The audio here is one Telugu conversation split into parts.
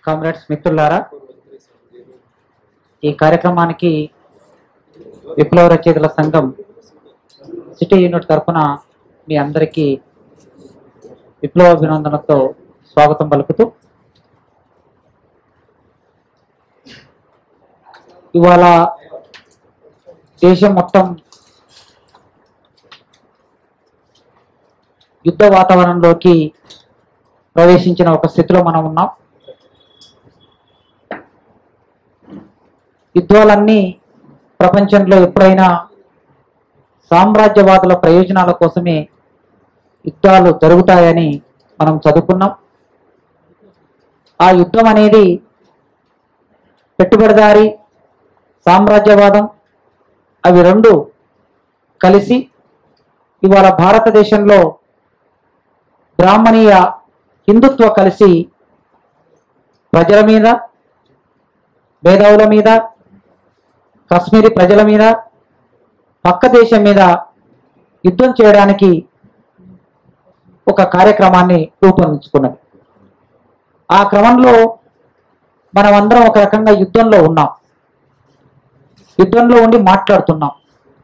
కామ్రేడ్స్ మిత్రులారా ఈ కార్యక్రమానికి విప్లవ రచయితల సంఘం సిటీ యూనిట్ తరఫున మీ అందరికీ విప్లవ అభినందనతో స్వాగతం పలుకుతూ ఇవాళ దేశం మొత్తం యుద్ధ వాతావరణంలోకి ప్రవేశించిన ఒక స్థితిలో మనం ఉన్నాం యుద్ధాలన్నీ ప్రపంచంలో ఎప్పుడైనా సామ్రాజ్యవాదుల ప్రయోజనాల కోసమే యుద్ధాలు జరుగుతాయని మనం చదువుకున్నాం ఆ యుద్ధం అనేది పెట్టుబడిదారి సామ్రాజ్యవాదం అవి రెండు కలిసి ఇవాళ భారతదేశంలో బ్రాహ్మణీయ హిందుత్వ కలిసి ప్రజల మీద మేధావుల మీద కశ్మీరీ ప్రజల మీద పక్క దేశం మీద యుద్ధం చేయడానికి ఒక కార్యక్రమాన్ని రూపొందించుకున్నది ఆ క్రమంలో మనమందరం ఒక రకంగా యుద్ధంలో ఉన్నాం యుద్ధంలో ఉండి మాట్లాడుతున్నాం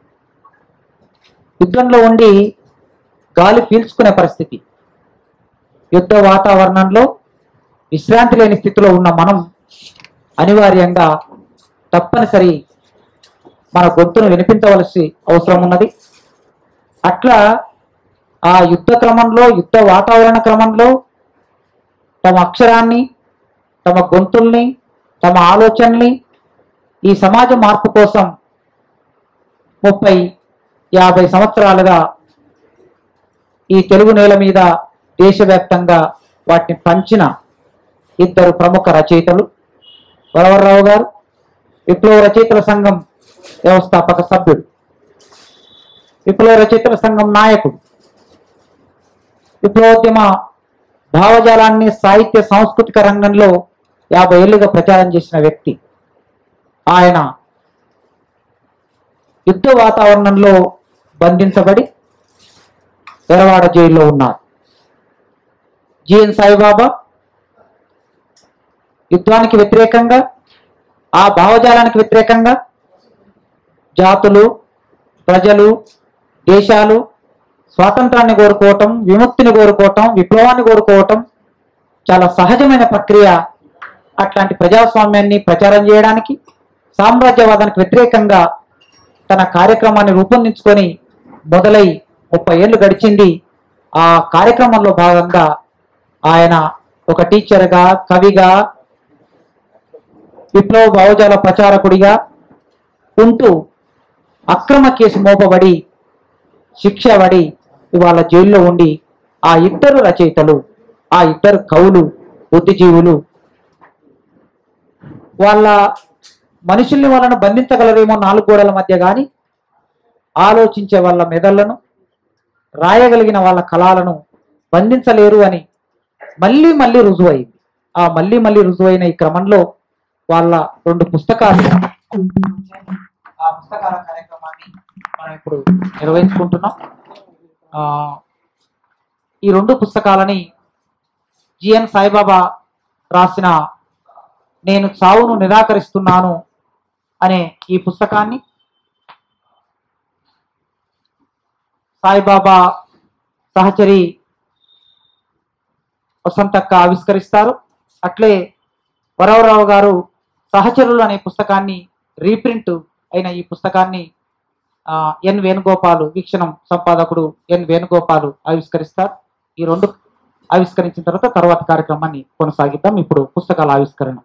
యుద్ధంలో ఉండి గాలి పీల్చుకునే పరిస్థితి యుద్ధ వాతావరణంలో విశ్రాంతి లేని స్థితిలో ఉన్న మనం అనివార్యంగా తప్పనిసరి మన గొంతును వినిపించవలసి అవసరం ఉన్నది అట్లా ఆ యుద్ధ క్రమంలో యుద్ధ వాతావరణ క్రమంలో తమ అక్షరాన్ని తమ గొంతుల్ని తమ ఆలోచనల్ని ఈ సమాజ మార్పు కోసం ముప్పై యాభై సంవత్సరాలుగా ఈ తెలుగు నేల మీద దేశవ్యాప్తంగా వాటిని పంచిన ఇద్దరు ప్రముఖ రచయితలు వరవరరావు గారు విప్లవ రచయితల సంఘం వ్యవస్థాపక సభ్యుడు విప్లవ రచయితల సంఘం నాయకుడు విప్లవోద్యమ భావజాలాన్ని సాహిత్య సాంస్కృతిక రంగంలో యాభై ఏళ్ళుగా ప్రచారం చేసిన వ్యక్తి ఆయన యుద్ధ వాతావరణంలో బంధించబడి ఎరవాడ జైల్లో ఉన్నారు జిఎన్ సాయిబాబా యుద్ధానికి వ్యతిరేకంగా ఆ భావజాలానికి వ్యతిరేకంగా జాతులు ప్రజలు దేశాలు స్వాతంత్రాన్ని కోరుకోవటం విముక్తిని కోరుకోవటం విప్లవాన్ని కోరుకోవటం చాలా సహజమైన ప్రక్రియ అట్లాంటి ప్రజాస్వామ్యాన్ని ప్రచారం చేయడానికి సామ్రాజ్యవాదానికి వ్యతిరేకంగా తన కార్యక్రమాన్ని రూపొందించుకొని మొదలై ముప్పై ఏళ్ళు గడిచింది ఆ కార్యక్రమంలో భాగంగా ఆయన ఒక టీచర్గా కవిగా విప్లవ భావజాల ప్రచారకుడిగా ఉంటూ అక్రమ కేసు మోపబడి శిక్ష పడి ఇవాళ జైల్లో ఉండి ఆ ఇద్దరు రచయితలు ఆ ఇద్దరు కవులు బుద్ధిజీవులు వాళ్ళ మనుషుల్ని వాళ్ళను బంధించగలరేమో నాలుగు గోడల మధ్య కానీ ఆలోచించే వాళ్ళ మెదళ్లను రాయగలిగిన వాళ్ళ కళాలను బంధించలేరు అని మళ్ళీ మళ్ళీ రుజువైంది ఆ మళ్ళీ మళ్ళీ రుజువైన ఈ క్రమంలో వాళ్ళ రెండు పుస్తకాలు ఆ పుస్తకాల కార్యక్రమాన్ని మనం ఇప్పుడు నిర్వహించుకుంటున్నాం ఆ, ఈ రెండు పుస్తకాలని జిఎన్ సాయిబాబా రాసిన నేను చావును నిరాకరిస్తున్నాను అనే ఈ పుస్తకాన్ని సాయిబాబా సహచరి వసంతక్క ఆవిష్కరిస్తారు అట్లే వరవరావు గారు సహచరులు అనే పుస్తకాన్ని రీప్రింట్ అయిన ఈ పుస్తకాన్ని ఆ, ఎన్ వేణుగోపాలు వీక్షణం సంపాదకుడు ఎన్ వేణుగోపాలు ఆవిష్కరిస్తారు ఈ రెండు ఆవిష్కరించిన తర్వాత తర్వాత కార్యక్రమాన్ని కొనసాగిద్దాం ఇప్పుడు పుస్తకాల ఆవిష్కరణ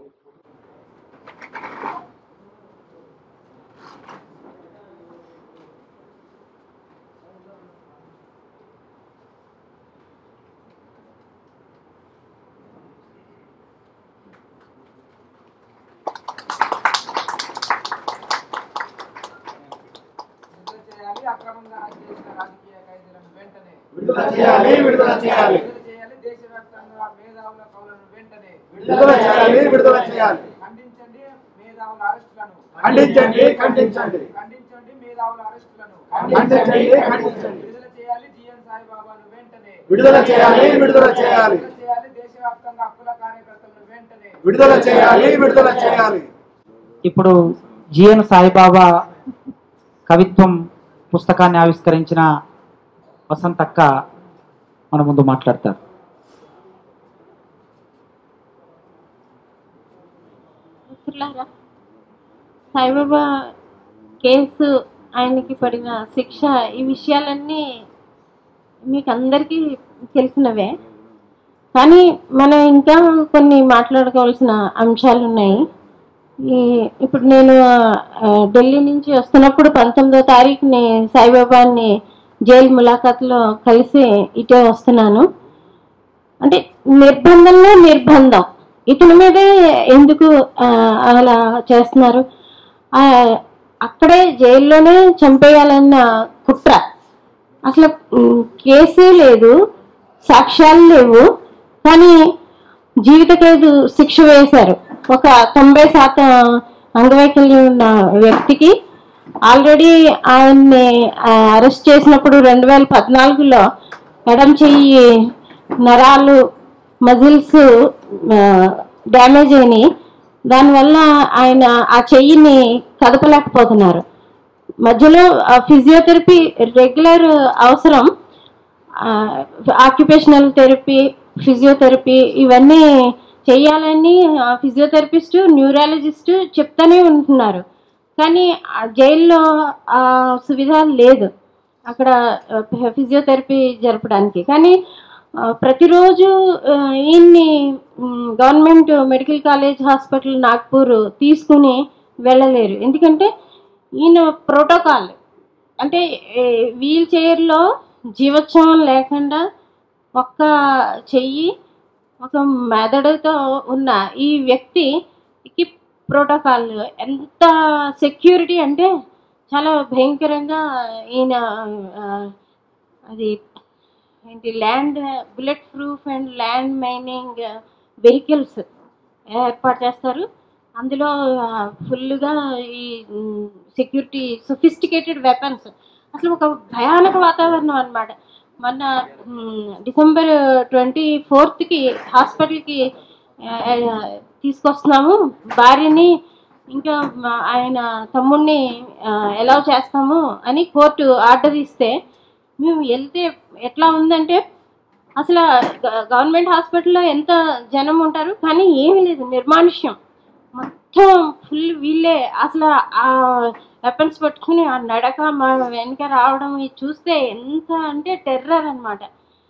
విడుదల చేయాలి అక్రమంగా హత్య చేసిన రాజకీయ ఖైదీలను వెంటనే విడుదల చేయాలి విడుదల చేయాలి విడుదల చేయాలి దేశవ్యాప్తంగా మేధావుల కౌలను వెంటనే విడుదల చేయాలి విడుదల చేయాలి ఖండించండి మేధావుల అరెస్టులను ఖండించండి ఖండించండి ఖండించండి మేధావుల అరెస్టులను ఖండించండి ఖండించండి విడుదల చేయాలి జిఎన్ సాయిబాబాను వెంటనే విడుదల చేయాలి విడుదల చేయాలి విడుదల చేయాలి దేశవ్యాప్తంగా హక్కుల కార్యకర్తలను వెంటనే వెంటనే విడుదల చేయాలి విడుదల చేయాలి ఇప్పుడు జిఎన్ సాయిబాబా కవిత్వం పుస్తకాన్ని ఆవిష్కరించిన వసంతక్క మన ముందు మాట్లాడతారు మిత్రులారా సాయిబాబా కేసు ఆయనకి పడిన శిక్ష ఈ విషయాలన్నీ మీకు అందరికీ తెలిసినవే కానీ మనం ఇంకా కొన్ని మాట్లాడుకోవాల్సిన అంశాలు ఉన్నాయి ఈ ఇప్పుడు నేను ఆ, ఢిల్లీ నుంచి వస్తున్నప్పుడు పంతొమ్మిదో తారీఖుని సాయిబాబాని జైలు ములాఖాత్లో కలిసి ఇటే వస్తున్నాను అంటే నిర్బంధంలో నిర్బంధం ఇతని మీదే ఎందుకు ఆ, అలా చేస్తున్నారు ఆ, అక్కడే జైల్లోనే చంపేయాలన్న కుట్ర అసలు ఉమ్, కేసు లేదు సాక్ష్యాలు లేవు కానీ జీవిత ఖైదు శిక్ష వేశారు ఒక తొంభై శాతం అంగవైకల్యం ఉన్న వ్యక్తికి ఆల్రెడీ ఆయన్ని అరెస్ట్ చేసినప్పుడు రెండు వేల పద్నాలుగులో ఎడం చెయ్యి నరాలు మజిల్స్ డ్యామేజ్ అయినాయి దానివల్ల ఆయన ఆ చెయ్యిని కదపలేకపోతున్నారు మధ్యలో ఫిజియోథెరపీ రెగ్యులర్ అవసరం ఆక్యుపేషనల్ థెరపీ ఫిజియోథెరపీ ఇవన్నీ చేయాలని ఫిజియోథెరపిస్ట్ న్యూరాలజిస్ట్ చెప్తానే ఉంటున్నారు కానీ ఆ జైల్లో ఆ సువిధ లేదు అక్కడ ఫిజియోథెరపీ జరపడానికి కానీ ఆ, ప్రతిరోజు ఆ, ఈయన్ని మ్, government medical college hospital Nagpur తీసుకుని వెళ్ళలేరు ఎందుకంటే ఈయన ప్రోటోకాల్ అంటే ఏ, వీల్ చైర్లో జీవోత్సవం లేకుండా ఒక్క చెయ్యి ఒక మెదడుతో ఉన్న ఈ వ్యక్తికి ప్రోటోకాల్ ఎంత సెక్యూరిటీ అంటే చాలా భయంకరంగా ఈయన ఆ, అది ఏంటి land bullet proof and land mining vehicles ఏర్పాటు చేస్తారు అందులో ఫుల్గా ఈ సెక్యూరిటీ సొఫిస్టికేటెడ్ వెపన్స్ అసలు ఒక భయానక వాతావరణం అన్నమాట మొన్న మ్, డిసెంబర్ ట్వంటీ ఫోర్త్కి హాస్పిటల్కి తీసుకొస్తున్నాము భార్యని ఇంకా మా- ఆయన తమ్ముడిని ఎలా చేస్తాము అని కోర్టు ఆర్డర్ ఇస్తే మేము వెళ్తే ఎట్లా ఉందంటే అసలు గ- గవర్నమెంట్ హాస్పిటల్లో ఎంత జనం ఉంటారు కానీ ఏమీ లేదు నిర్మానుష్యం మొత్తం ఫుల్ వీళ్ళే అసలు ఆ వెపన్స్ పట్టుకుని ఆ నడక మా వెనక రావడం ఇది చూస్తే ఎంత అంటే టెర్రర్ అనమాట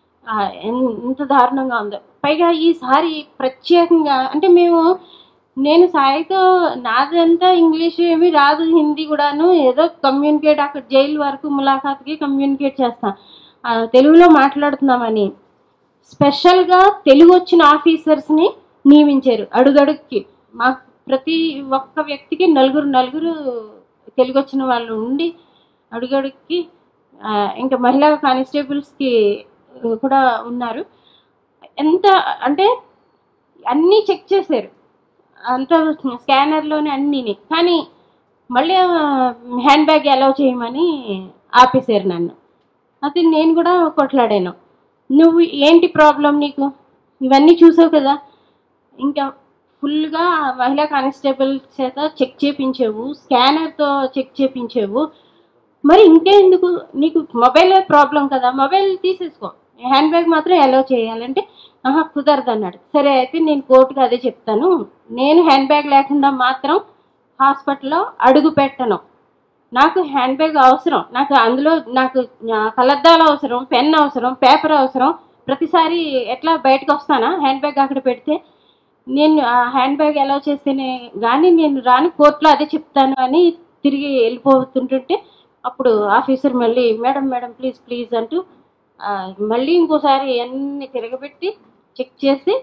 ఎంత దారుణంగా ఉందో పైగా ఈసారి ప్రత్యేకంగా అంటే మేము నేను సాయితో నాదంతా ఇంగ్లీష్ ఏమీ రాదు హిందీ కూడాను ఏదో కమ్యూనికేట్ అక్కడ జైలు వరకు ములాఖాత్కి కమ్యూనికేట్ చేస్తాం ఆ, తెలుగులో మాట్లాడుతున్నామని స్పెషల్గా తెలుగు వచ్చిన ఆఫీసర్స్ని నియమించారు అడుగడుక్కి మా ప్రతి ఒక్క వ్యక్తికి నలుగురు నలుగురు తెలుగు వచ్చిన వాళ్ళు ఉండి అడుగడుక్కి ఆ, ఇంకా మహిళా కానిస్టేబుల్స్కి కూడా ఉన్నారు ఎంత అంటే అన్నీ చెక్ చేశారు అంత స్కానర్లోనే అన్నీని కానీ మళ్ళీ హ్యాండ్ బ్యాగ్ అలౌ చేయమని ఆపేశారు నన్ను అయితే నేను కూడా కొట్లాడాను నువ్వు ఏంటి ప్రాబ్లం నీకు ఇవన్నీ చూసావు కదా ఇంకా ఫుల్గా మహిళా కానిస్టేబుల్ చేత చెక్ చేపించావు స్కానర్తో చెక్ చేపించావు మరి ఇంకెందుకు నీకు మొబైల్ ప్రాబ్లం కదా మొబైల్ తీసేసుకో హ్యాండ్ బ్యాగ్ మాత్రం అలౌ చేయాలంటే ఆహా కుదరదు అన్నాడు సరే అయితే నేను కోర్టుకు అదే చెప్తాను నేను హ్యాండ్ బ్యాగ్ లేకుండా మాత్రం హాస్పిటల్లో అడుగు పెట్టను నాకు హ్యాండ్ బ్యాగ్ అవసరం నాకు అందులో నాకు ఆ, కలద్దాలు అవసరం పెన్ అవసరం పేపర్ అవసరం ప్రతిసారి ఎట్లా బయటకు వస్తానా హ్యాండ్ బ్యాగ్ అక్కడ పెడితే నేను ఆ హ్యాండ్ బ్యాగ్ ఎలా చేస్తేనే కానీ నేను రాని కోర్టులో అదే చెప్తాను అని తిరిగి వెళ్ళిపోతుంటుంటే అప్పుడు ఆఫీసర్ మళ్ళీ మేడం మేడం ప్లీజ్ ప్లీజ్ అంటూ ఆ, మళ్ళీ ఇంకోసారి అన్ని తిరగబెట్టి చెక్ చేసి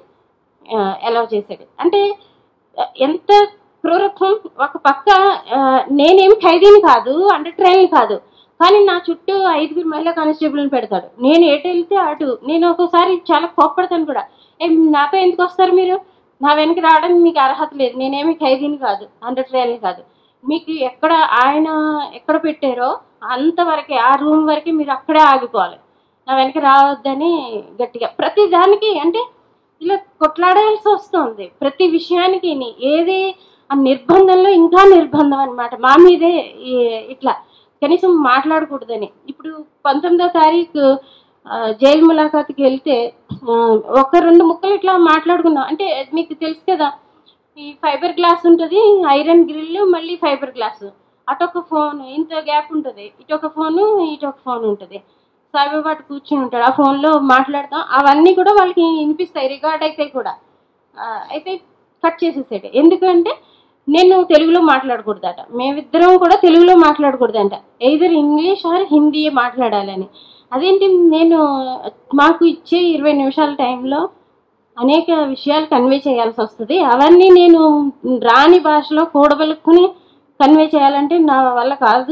అలౌ చేశాడు అంటే ఆ, ఎంత క్రూరత్వం ఒక పక్క ఆ, నేనేం ఖైదీని కాదు అండర్ ట్రైన్ కాదు కానీ నా చుట్టూ ఐదుగురు మహిళా కానిస్టేబుల్ని పెడతాడు నేను ఎటు వెళ్తే అటు నేను ఒక్కోసారి చాలా కోప్పడతాను కూడా ఏ నాతో ఎందుకు వస్తారు మీరు నా వెనక రావడానికి మీకు అర్హత లేదు నేనేమి ఖైదీని కాదు అండర్ ట్రైన్ కాదు మీకు ఎక్కడ ఆయన ఎక్కడ పెట్టారో అంతవరకే ఆ రూమ్ వరకే మీరు అక్కడే ఆగిపోవాలి నా వెనక రావద్దని గట్టిగా ప్రతి దానికి అంటే ఇలా కొట్లాడాల్సి వస్తుంది ప్రతి విషయానికి ఏది ఆ నిర్బంధంలో ఇంకా నిర్బంధం అన్నమాట మా మీదే ఈ- ఇట్లా కనీసం మాట్లాడకూడదని ఇప్పుడు పంతొమ్మిదో తారీఖు ఆ, జైలు ములాఖాత్కి వెళ్తే ఆ, ఒక రెండు ముక్కలు ఇట్లా మాట్లాడుకున్నాం అంటే మీకు తెలుసు కదా ఈ ఫైబర్ గ్లాస్ ఉంటుంది ఐరన్ గ్రిల్ మళ్ళీ ఫైబర్ గ్లాస్ అటొక ఫోన్ ఇంత గ్యాప్ ఉంటుంది ఇటొక ఫోను ఇటొక ఫోన్ ఉంటుంది సాయిబాబా అటు కూర్చుని ఉంటాడు ఆ ఫోన్లో మాట్లాడతాం అవన్నీ కూడా వాళ్ళకి వినిపిస్తాయి రికార్డ్ అవుతాయి కూడా ఆ, అయితే కట్ చేసేసాడు ఎందుకంటే నేను తెలుగులో మాట్లాడకూడదట మేమిద్దరం కూడా తెలుగులో మాట్లాడకూడదంట ఎయిదర్ ఇంగ్లీష్ ఆర్ హిందీ మాట్లాడాలని అదేంటి నేను మాకు ఇచ్చే ఇరవై నిమిషాల టైంలో అనేక విషయాలు కన్వే చేయాల్సి వస్తుంది అవన్నీ నేను రాని భాషలో కూడబలుక్కుని కన్వే చేయాలంటే నా వల్ల కాదు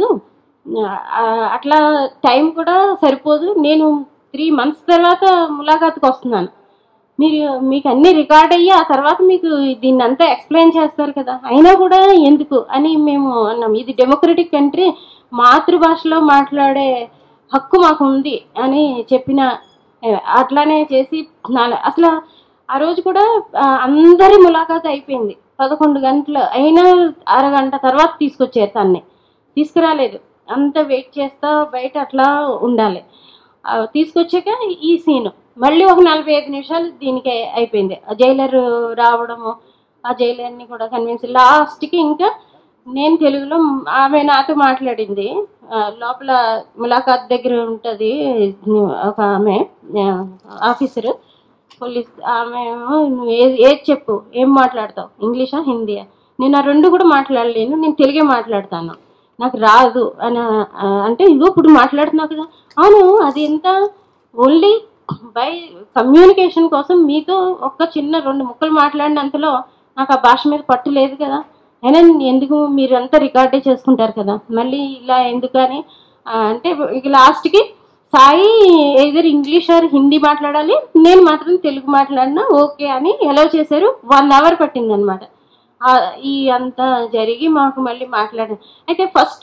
ఆ, అట్లా టైం కూడా సరిపోదు నేను త్రీ మంత్స్ తర్వాత ములాఖాత్కి వస్తున్నాను మీరు మీకు అన్ని రికార్డ్ అయ్యి ఆ తర్వాత మీకు దీన్ని అంతా ఎక్స్ప్లెయిన్ చేస్తారు కదా అయినా కూడా ఎందుకు అని మేము అన్నాం ఇది డెమోక్రటిక్ కంట్రీ మాతృభాషలో మాట్లాడే హక్కు మాకు ఉంది అని చెప్పిన ఏ, అట్లానే చేసి నాల- అసలు ఆ రోజు కూడా ఆ, అందరి ములాఖాత్ అయిపోయింది పదకొండు గంటలు అయినా అరగంట తర్వాత తీసుకొచ్చారు తన్ని తీసుకురాలేదు అంత వెయిట్ చేస్తా బయట అట్లా ఉండాలి ఆ, తీసుకొచ్చాక ఈ సీను మళ్ళీ ఒక నలభై ఐదు నిమిషాలు దీనికి అయి- అయిపోయింది ఆ జైలర్ రావడము ఆ జైలర్ని కూడా కన్విన్స్ లాస్ట్కి ఇంకా నేను తెలుగులో ఆమె నాతో మాట్లాడింది ఆ, లోపల ములాఖాత్ దగ్గర ఉంటుంది ఒక ఆమె ఆఫీసరు పోలీస్ ఆమె ఏమో, "నువ్వు ఏది ఏది చెప్పు ఏం మాట్లాడతావు ఇంగ్లీషా హిందీయా నేను ఆ రెండు కూడా మాట్లాడలేను నేను తెలుగే మాట్లాడతాను నాకు రాదు అని ఆ, అంటే ఇగో ఇప్పుడు మాట్లాడుతున్నావు కదా అవును అది ఎంత ఓన్లీ బై కమ్యూనికేషన్ కోసం మీతో ఒక్క చిన్న రెండు ముక్కలు మాట్లాడినంతలో నాకు ఆ భాష మీద పట్టు లేదు కదా అయినా ఎందుకు మీరు అంతా రికార్డే చేసుకుంటారు కదా మళ్ళీ ఇలా ఎందుకు అని ఆ, అంటే ఇక లాస్ట్కి Sai either English or Hindi మాట్లాడాలి నేను మాత్రం తెలుగు మాట్లాడినా ఓకే అని ఎలా చేశారు వన్ అవర్ పట్టింది అనమాట ఈ అంతా జరిగి మాకు మళ్ళీ మాట్లాడాం అయితే ఫస్ట్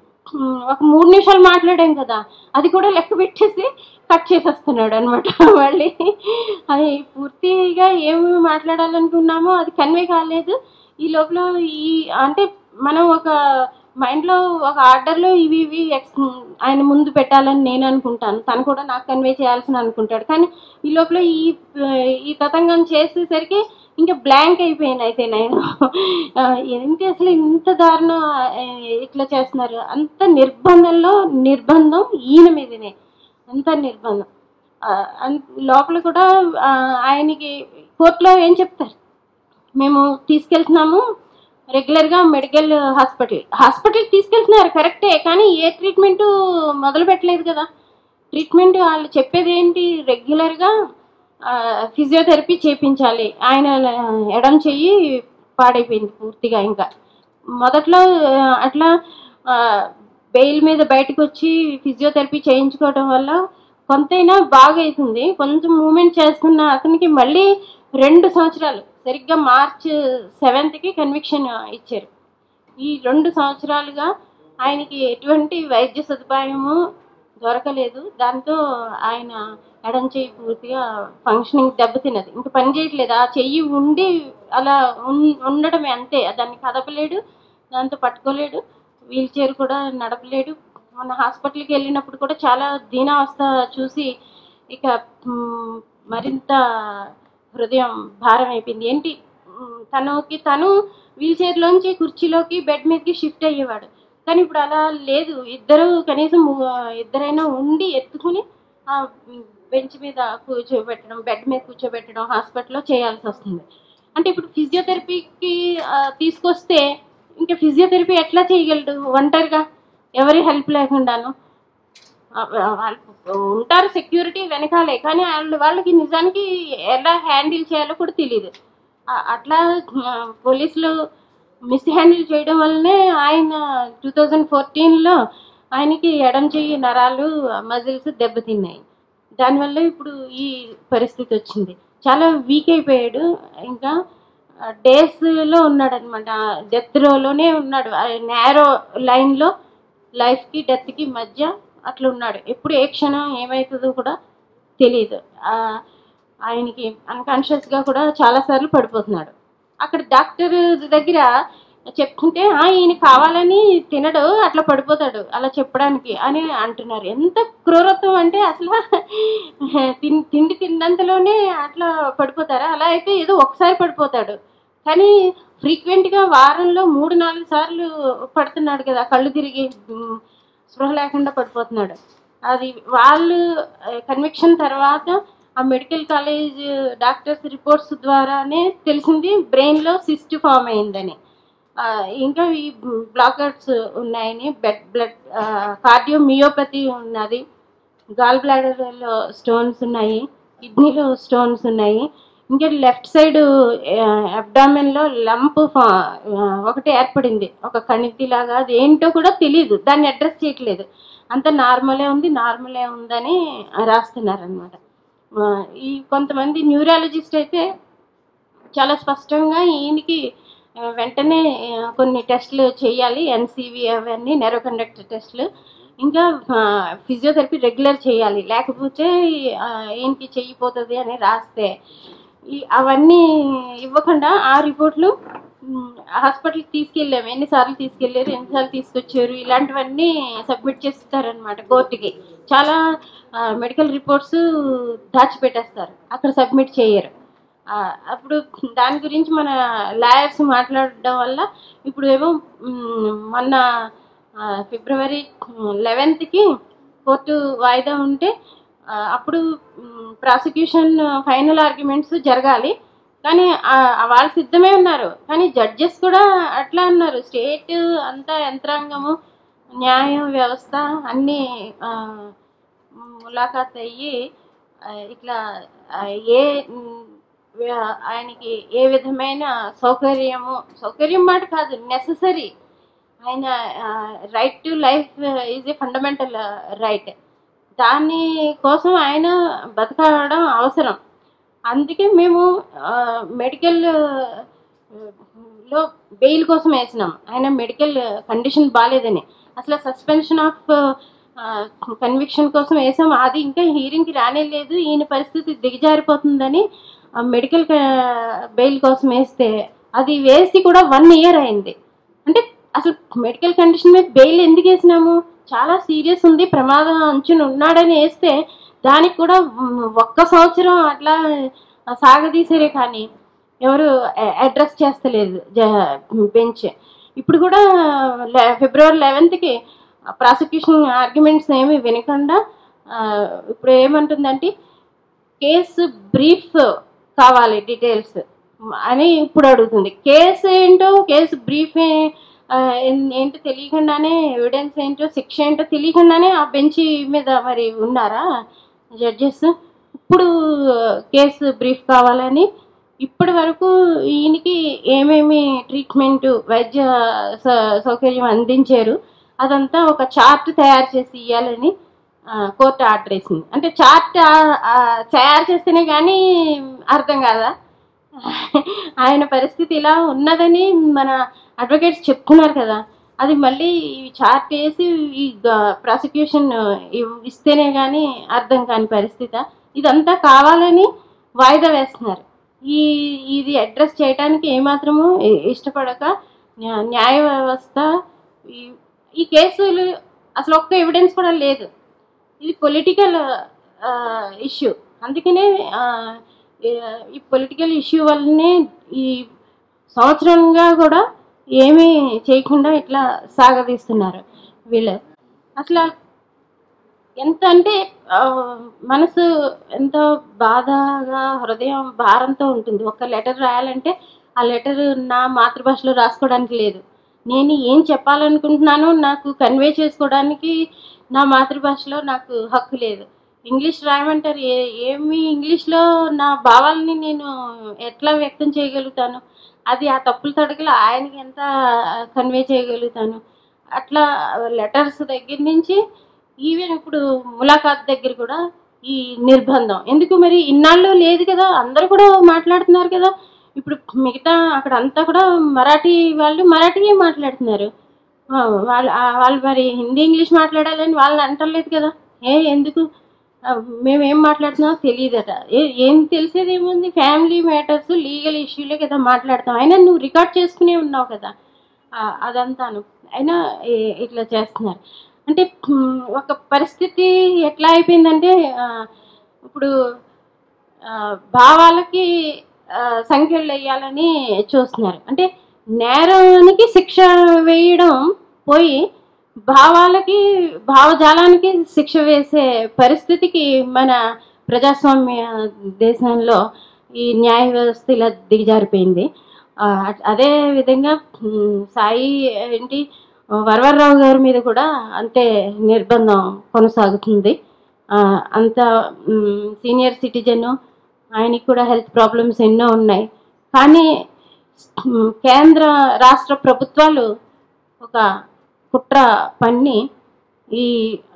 ఒక మూడు నిమిషాలు మాట్లాడాం కదా అది కూడా లెక్క పెట్టేసి కట్ చేసేస్తున్నాడు అనమాట మళ్ళీ అది పూర్తిగా ఏమి మాట్లాడాలనుకున్నామో అది కన్వే కాలేదు ఈ లోపల ఈ అంటే మనం ఒక మైండ్లో ఒక ఆర్డర్లో ఇవి ఇవి ఎక్స్ ఆయన ముందు పెట్టాలని నేను అనుకుంటాను తను కూడా నాకు కన్వే చేయాల్సిన అనుకుంటాడు కానీ ఈ లోపల ఈ ఈ తతంగం చేసేసరికి ఇంకా బ్లాంక్ అయిపోయాను అయితే నేను ఆ, ఏంటి అసలు ఇంత దారుణం ఆ, ఇట్లా చేస్తున్నారు అంత నిర్బంధంలో నిర్బంధం ఈయన మీదనే అంత నిర్బంధం ఆ, అన్- లోపల కూడా ఆ, ఆయనకి కోర్టులో ఏం చెప్తారు మేము తీసుకెళ్తున్నాము రెగ్యులర్గా మెడికల్ హాస్పిటల్ హాస్పిటల్కి తీసుకెళ్తున్నారు కరెక్టే కానీ ఏ ట్రీట్మెంట్ మొదలు పెట్టలేదు కదా ట్రీట్మెంట్ వాళ్ళు చెప్పేది ఏంటి రెగ్యులర్గా ఫిజియోథెరపీ చేపించాలి ఆయన ఎడం చెయ్యి పాడైపోయింది పూర్తిగా ఇంకా మొదట్లో ఆ, అట్లా బెయిల్ మీద బయటకు వచ్చి ఫిజియోథెరపీ చేయించుకోవడం వల్ల కొంతైనా బాగా అవుతుంది కొంచెం మూమెంట్ చేస్తున్న అతనికి మళ్ళీ రెండు సంవత్సరాలు సరిగ్గా మార్చ్ సెవెంత్కి కన్విక్షన్ ఇచ్చారు ఈ రెండు సంవత్సరాలుగా ఆయనకి ఎటువంటి వైద్య సదుపాయము దొరకలేదు దాంతో ఆయన ఎడం చెయ్యి పూర్తిగా ఫంక్షనింగ్ దెబ్బతిన్నది ఇంక పని చేయట్లేదు ఆ చెయ్యి ఉండి అలా ఉన్- ఉండడమే అంతే దాన్ని కదపలేడు దాంతో పట్టుకోలేడు వీల్ చైర్ కూడా నడపలేడు మొన్న హాస్పిటల్కి వెళ్ళినప్పుడు కూడా చాలా దీనావస్థ చూసి ఇక మ్, మరింత హృదయం భారం అయిపోయింది ఏంటి మ్, తనకి తను వీల్ చైర్లోంచి కుర్చీలోకి బెడ్ మీదకి షిఫ్ట్ అయ్యేవాడు కానీ ఇప్పుడు అలా లేదు ఇద్దరు కనీసం ఆ, ఇద్దరైనా ఉండి ఎత్తుకుని ఆ బెంచ్ మీద కూర్చోబెట్టడం బెడ్ మీద కూర్చోబెట్టడం హాస్పిటల్లో చేయాల్సి వస్తుంది అంటే ఇప్పుడు ఫిజియోథెరపీకి ఆ, తీసుకొస్తే ఇంకా ఫిజియోథెరపీ ఎట్లా చేయగలడు ఒంటరిగా ఎవరి హెల్ప్ లేకుండాను ఆ, వాళ్ళు ఉంటారు సెక్యూరిటీ వెనకాలే కానీ వాళ్ళు వాళ్ళకి నిజానికి ఎలా హ్యాండిల్ చేయాలో కూడా తెలియదు ఆ, అట్లా ఆ, పోలీసులు మిస్ హ్యాండిల్ చేయడం వల్లనే ఆయన టూ థౌజండ్ ఫోర్టీన్లో ఆయనకి ఎడం చెయ్యి నరాలు మజిల్స్ దెబ్బతిన్నాయి దానివల్ల ఇప్పుడు ఈ పరిస్థితి వచ్చింది చాలా వీక్ అయిపోయాడు ఇంకా డేస్లో ఉన్నాడు అనమాట డెత్ రోలోనే ఉన్నాడు నేరో లైన్లో లైఫ్కి డెత్కి మధ్య అట్లా ఉన్నాడు ఎప్పుడు ఏ క్షణం ఏమవుతుందో కూడా తెలియదు ఆ, ఆయనకి అన్కాన్షియస్గా కూడా చాలాసార్లు పడిపోతున్నాడు అక్కడ డాక్టర్ దగ్గర చెప్తుంటే "ఆ, ఈయన కావాలని తినడు అట్లా పడిపోతాడు అలా చెప్పడానికి అని అంటున్నారు ఎంత క్రూరత్వం అంటే అసలు తిన్ తిండి తిన్నంతలోనే అట్లా పడిపోతారా అలా అయితే ఏదో ఒకసారి పడిపోతాడు కానీ ఫ్రీక్వెంట్గా వారంలో మూడు నాలుగు సార్లు పడుతున్నాడు కదా కళ్ళు తిరిగి ఉమ్, స్పృహ లేకుండా పడిపోతున్నాడు అది వాళ్ళు కన్విక్షన్ తర్వాత ఆ మెడికల్ కాలేజ్ డాక్టర్స్ రిపోర్ట్స్ ద్వారానే తెలిసింది బ్రెయిన్లో సిస్ట్ ఫామ్ అయిందని ఆ, ఇంకా ఈ బ్లాకర్స్ ఉన్నాయని బెడ్ బ్లడ్ కార్డియో మియోపతి ఉన్నది గాల్ బ్లాడర్లో స్టోన్స్ ఉన్నాయి కిడ్నీలో స్టోన్స్ ఉన్నాయి ఇంకా లెఫ్ట్ సైడ్ అబ్డామెన్లో లంప్ ఒకటి ఏర్పడింది ఒక కణితిలాగా అది ఏంటో కూడా తెలియదు దాన్ని అడ్రస్ చేయట్లేదు అంత నార్మలే ఉంది నార్మలే ఉందని రాస్తున్నారనమాట ఈ కొంతమంది న్యూరాలజిస్ట్ అయితే చాలా స్పష్టంగా ఈయనకి ఆ, వెంటనే ఆ, కొన్ని టెస్టులు చేయాలి ఎన్సీవి అవన్నీ నెరో కండక్టర్ టెస్టులు ఇంకా ఫిజియోథెరపీ రెగ్యులర్ చేయాలి లేకపోతే ఆ, ఈయనకి చెయ్యిపోతుంది అని రాస్తే ఈ అవన్నీ ఇవ్వకుండా ఆ రిపోర్ట్లు హాస్పిటల్కి తీసుకెళ్ళాము ఎన్నిసార్లు తీసుకెళ్ళారు ఎన్నిసార్లు తీసుకొచ్చారు ఇలాంటివన్నీ సబ్మిట్ చేస్తారనమాట కోర్టుకి చాలా మెడికల్ రిపోర్ట్స్ దాచిపెట్టేస్తారు అక్కడ సబ్మిట్ చేయరు ఆ, అప్పుడు దాని గురించి మన లాయర్స్ మాట్లాడడం వల్ల ఇప్పుడు ఏమో మ్, మొన్న ఆ, ఫిబ్రవరి లెవెన్త్కి కోర్టు వాయిదా ఉంటే ఆ, అప్పుడు ప్రాసిక్యూషన్ ఫైనల్ ఆర్గ్యుమెంట్స్ జరగాలి కానీ ఆ, వాళ్ళు సిద్ధమే ఉన్నారు కానీ జడ్జెస్ కూడా అట్లా అన్నారు స్టేట్ అంతా యంత్రాంగము న్యాయ వ్యవస్థ అన్నీ ఆ, ములాఖాత్ అయ్యి ఆ, ఇట్లా ఆ, ఏ మ్, వ్య- ఆయనకి ఏ విధమైన సౌకర్యము సౌకర్యం మాట కాదు నెససరీ ఆయన right to life is a fundamental right దాని కోసం ఆయన బతకడం అవసరం అందుకే మేము మెడికల్ లో బెయిల్ కోసం వేసినాం ఆయన మెడికల్ కండిషన్ బాగాలేదని అసలు సస్పెన్షన్ ఆఫ్ కన్విక్షన్ కోసం వేసాం అది ఇంకా హీరింగ్కి రానే లేదు ఈయన పరిస్థితి దిగజారిపోతుందని మెడికల్ బెయిల్ కోసం వేస్తే అది వేసి కూడా వన్ ఇయర్ అయింది అంటే అసలు మెడికల్ కండిషన్ మీద బెయిల్ ఎందుకు వేసినాము చాలా సీరియస్ ఉంది ప్రమాదం అంచున ఉన్నాడని వేస్తే దానికి కూడా మ్, ఒక్క సంవత్సరం అట్లా సాగదీసారే కానీ ఎవరు అడ్రస్ చేస్తలేదు బెంచ్ ఇప్పుడు కూడా లె- ఫిబ్రవరి లెవెన్త్కి ప్రాసిక్యూషన్ ఆర్గ్యుమెంట్స్ ఏమి వినకుండా ఆ, ఇప్పుడు ఏమంటుందంటే కేసు బ్రీఫ్ కావాలి డీటెయిల్స్ అని ఇప్పుడు అడుగుతుంది కేసు ఏంటో కేసు బ్రీఫ్ ఏంటో తెలియకుండానే ఎవిడెన్స్ ఏంటో శిక్ష ఏంటో తెలియకుండానే ఆ బెంచ్ మీద మరి ఉన్నారా జడ్జెస్ ఇప్పుడు కేసు బ్రీఫ్ కావాలని ఇప్పటి వరకు ఈయనకి ఏమేమి ట్రీట్మెంట్ వైద్య స- సౌకర్యం అందించారు అదంతా ఒక చార్ట్ తయారు చేసి ఇవ్వాలని కోర్టు ఆర్డర్ వేసింది అంటే చార్ట్ తయారు చేస్తేనే కానీ అర్థం కాదా ఆయన పరిస్థితి ఇలా ఉన్నదని మన అడ్వకేట్స్ చెప్తున్నారు కదా అది మళ్ళీ ఈ చార్ట్ వేసి ఈ ప్రాసిక్యూషన్ ఇస్తేనే కానీ అర్థం కాని పరిస్థితి ఇదంతా కావాలని వాయిదా వేస్తున్నారు ఈ ఇది అడ్రస్ చేయడానికి ఏమాత్రము ఇ- ఇష్టపడక న్యా- న్యాయ వ్యవస్థ ఈ- ఈ కేసులు అసలు ఒక్క ఎవిడెన్స్ కూడా లేదు ఇది పొలిటికల్ ఇష్యూ అందుకనే ఆ, ఏ- ఈ పొలిటికల్ ఇష్యూ వల్లనే ఈ సంవత్సరంగా కూడా ఏమీ చేయకుండా ఇట్లా సాగదీస్తున్నారు వీళ్ళు అసలు ఎంత అంటే ఆ, మనసు ఎంతో బాధగా హృదయం భారంతో ఉంటుంది ఒక లెటర్ రాయాలంటే ఆ లెటర్ నా మాతృభాషలో రాసుకోవడానికి లేదు నేను ఏం చెప్పాలనుకుంటున్నానో నాకు కన్వే చేసుకోవడానికి నా మాతృభాషలో నాకు హక్కు లేదు ఇంగ్లీష్ రాయమంటారు ఏ ఏమి ఇంగ్లీష్లో నా భావాలని నేను ఎట్లా వ్యక్తం చేయగలుగుతాను అది ఆ తప్పుల తడకలు ఆయనకి ఎంత కన్వే చేయగలుగుతాను అట్లా లెటర్స్ దగ్గర నుంచి ఈవెన్ ఇప్పుడు ములాఖాత్ దగ్గర కూడా ఈ నిర్బంధం ఎందుకు మరి ఇన్నాళ్ళు లేదు కదా అందరూ కూడా మాట్లాడుతున్నారు కదా ఇప్పుడు మిగతా అక్కడ అంతా కూడా మరాఠీ వాళ్ళు మరాఠీయే మాట్లాడుతున్నారు ఆ, వాళ్ళు ఆ, వాళ్ళు మరి హిందీ ఇంగ్లీష్ మాట్లాడాలని వాళ్ళని అంటలేదు కదా ఏ ఎందుకు ఆ, మేము ఏం మాట్లాడుతున్నామో తెలియదట ఏ- ఏం తెలిసేది ఏముంది ఫ్యామిలీ మ్యాటర్స్ లీగల్ ఇష్యూలే కదా మాట్లాడతాం అయినా నువ్వు రికార్డ్ చేసుకునే ఉన్నావు కదా ఆ, అదంతాను అయినా ఏ- ఇట్లా చేస్తున్నారు అంటే ఉమ్, ఒక పరిస్థితి ఎట్లా అయిపోయిందంటే ఆ, ఇప్పుడు ఆ, భావాలకి ఆ, సంఖ్యలు వేయాలని చూస్తున్నారు అంటే నేరానికి శిక్ష వేయడం పోయి భావాలకి భావజాలానికి శిక్ష వేసే పరిస్థితికి మన ప్రజాస్వామ్య దేశంలో ఈ న్యాయ వ్యవస్థ ఇలా దిగజారిపోయింది ఆ, అదే విధంగా ఉమ్, సాయి ఏంటి వరవరరావు గారి మీద కూడా అంతే నిర్బంధం కొనసాగుతుంది ఆ, అంత ఉమ్, సీనియర్ సిటిజన్ ఆయనకి కూడా హెల్త్ ప్రాబ్లమ్స్ ఎన్నో ఉన్నాయి కానీ ఉమ్, కేంద్ర రాష్ట్ర ప్రభుత్వాలు ఒక కుట్ర పన్ని ఈ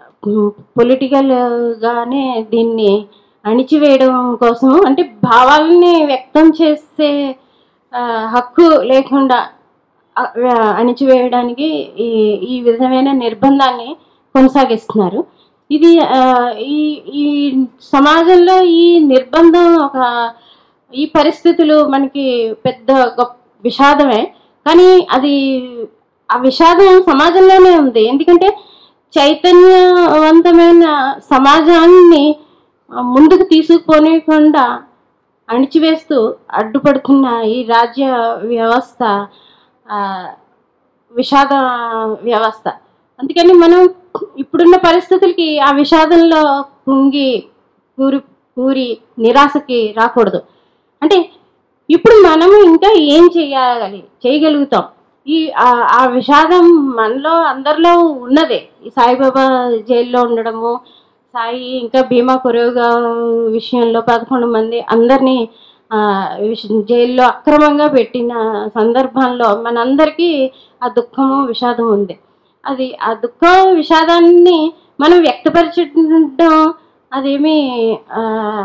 పొలిటికల్గానే దీన్ని అణిచివేయడం కోసం అంటే భావాలని వ్యక్తం చేసే ఆ, హక్కు లేకుండా ఆ, అణిచివేయడానికి ఈ ఈ విధమైన నిర్బంధాన్ని కొనసాగిస్తున్నారు ఇది ఆ, ఈ ఈ సమాజంలో ఈ నిర్బంధం ఒక ఈ పరిస్థితులు మనకి పెద్ద గొప్ప విషాదమే కానీ అది ఆ విషాదం సమాజంలోనే ఉంది ఎందుకంటే చైతన్యవంతమైన సమాజాన్ని ఆ, ముందుకు తీసుకుపోనీయకుండా అణిచివేస్తూ అడ్డుపడుతున్న ఈ రాజ్య వ్యవస్థ ఆ, విషాద వ్యవస్థ అందుకని మనం ఇప్పుడున్న పరిస్థితులకి ఆ విషాదంలో కుంగి కూరి కూరి నిరాశకి రాకూడదు అంటే ఇప్పుడు మనము ఇంకా ఏం చేయాలి చేయగలుగుతాం ఈ ఆ- ఆ విషాదం మనలో అందరిలో ఉన్నదే ఈ సాయిబాబా జైల్లో ఉండడము సాయి ఇంకా భీమా కొరేగా విషయంలో పదకొండు మంది అందరినీ ఆ, విష- జైల్లో అక్రమంగా పెట్టిన సందర్భంలో మనందరికీ ఆ దుఃఖము విషాదం ఉంది అది ఆ దుఃఖం విషాదాన్ని మనం వ్యక్తపరచడం అదేమి ఆ,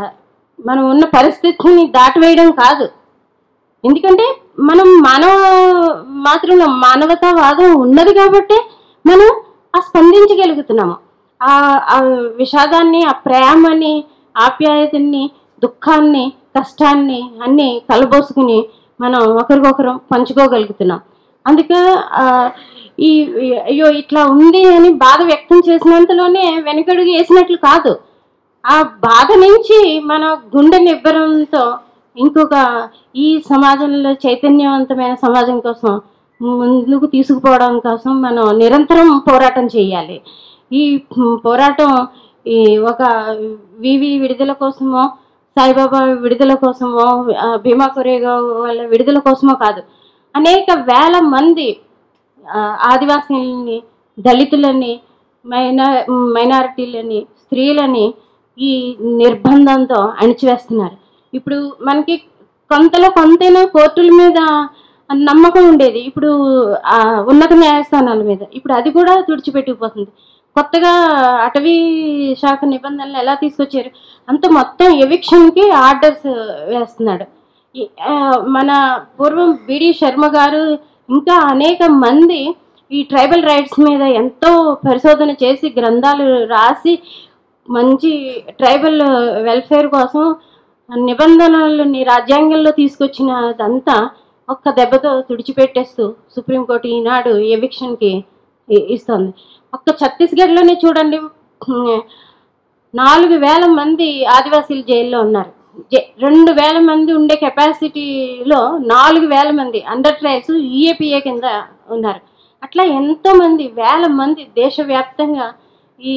మనం ఉన్న పరిస్థితిని దాటివేయడం కాదు ఎందుకంటే మనం మానవ మాత్రంలో మానవతావాదం ఉన్నది కాబట్టి మనం ఆ స్పందించగలుగుతున్నాము ఆ ఆ విషాదాన్ని ఆ ప్రేమని ఆప్యాయతని దుఃఖాన్ని కష్టాన్ని అన్నీ కలబోసుకుని మనం ఒకరికొకరం పంచుకోగలుగుతున్నాం అందుకే ఆ, ఈ ఈ- అయ్యో ఇట్లా ఉంది అని బాధ వ్యక్తం చేసినంతలోనే వెనకడుగు వేసినట్లు కాదు ఆ బాధ నుంచి మన గుండె నిబ్బరంతో ఇంకొక ఈ సమాజంలో చైతన్యవంతమైన సమాజం కోసం ముందుకు తీసుకుపోవడం కోసం మనం నిరంతరం పోరాటం చేయాలి ఈ పోరాటం ఈ ఒక వివి విడుదల కోసమో సాయిబాబా విడుదల కోసమో ఆ, భీమా కొరేగా వాళ్ళ విడుదల కోసమో కాదు అనేక వేల మంది ఆ, ఆదివాసీలని దళితులని మైనా మైనారిటీలని స్త్రీలని ఈ నిర్బంధంతో అణిచివేస్తున్నారు ఇప్పుడు మనకి కొంతలో కొంతైనా కోర్టుల మీద నమ్మకం ఉండేది ఇప్పుడు ఆ ఉన్నత న్యాయస్థానాల మీద ఇప్పుడు అది కూడా తుడిచిపెట్టుకుపోతుంది కొత్తగా అటవీ శాఖ నిబంధనలు ఎలా తీసుకొచ్చారు అంత మొత్తం ఎవిక్షన్కి ఆర్డర్స్ వేస్తున్నాడు ఈ, ఆ, మన పూర్వం బిడి శర్మ గారు ఇంకా అనేక మంది ఈ ట్రైబల్ రైట్స్ మీద ఎంతో పరిశోధన చేసి గ్రంథాలు రాసి మంచి ట్రైబల్ వెల్ఫేర్ కోసం నిబంధనలని రాజ్యాంగంలో తీసుకొచ్చినదంతా ఒక్క దెబ్బతో తుడిచిపెట్టేస్తూ సుప్రీంకోర్టు ఈనాడు ఎవిక్షన్కి ఇ- ఇస్తుంది ఒక్క ఛత్తీస్గఢ్లోనే చూడండి ఉమ్, నాలుగు వేల మంది ఆదివాసీలు జైల్లో ఉన్నారు జై- రెండు వేల మంది ఉండే కెపాసిటీలో నాలుగు వేల మంది అండర్ ట్రయల్స్ ఈఏపిఏ కింద ఉన్నారు అట్లా ఎంతో మంది వేల మంది దేశవ్యాప్తంగా ఈ